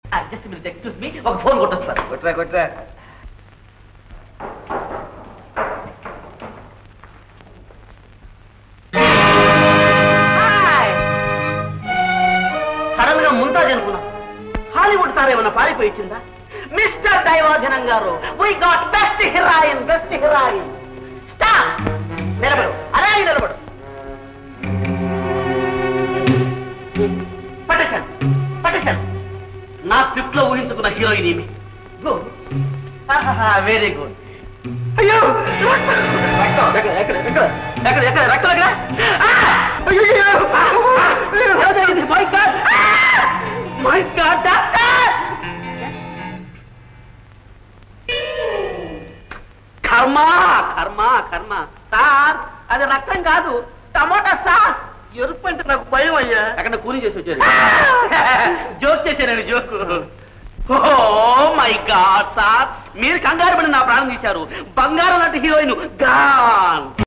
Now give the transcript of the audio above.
Just మీరు excuse me ఒక phone కొట్టొస్తారు కొట్రా కొట్రా సడన్ గా ముంతాజ్ అనుకున్నా హాలీవుడ్ తార ఏమన్నా పారిపోయి ఇచ్చిందా మిస్టర్ దైవాధనం గారు we got best heroine best heroine stop నిలబడు అలాగే నిలబడు పటేశాను పటేశాను నా స్క్రిప్ట్ లో ఊహించుకున్న హీరోయిన్ ఈమె గుడ్ వెరీ గుడ్ అయ్యో రక్తం ఎక్కడ ఎక్కడ ఎక్కడ ఎక్కడ ఎక్కడ రక్తం ఎక్కడ ఆ! అయ్యో my god my god doctor కర్మ కర్మ కర్మ సార్ అది రక్తం కాదు టమాటా సార్ ఎరుపు అంటే నాకు భయం అయ్యా అక్కడ కూలి చేసి వచ్చారు జోక్ చేశానండి joke oh my god sir మీరు కంగారు పడి నా ప్రాణం తీశారు బంగారం లాంటి హీరోయిన్ గాన్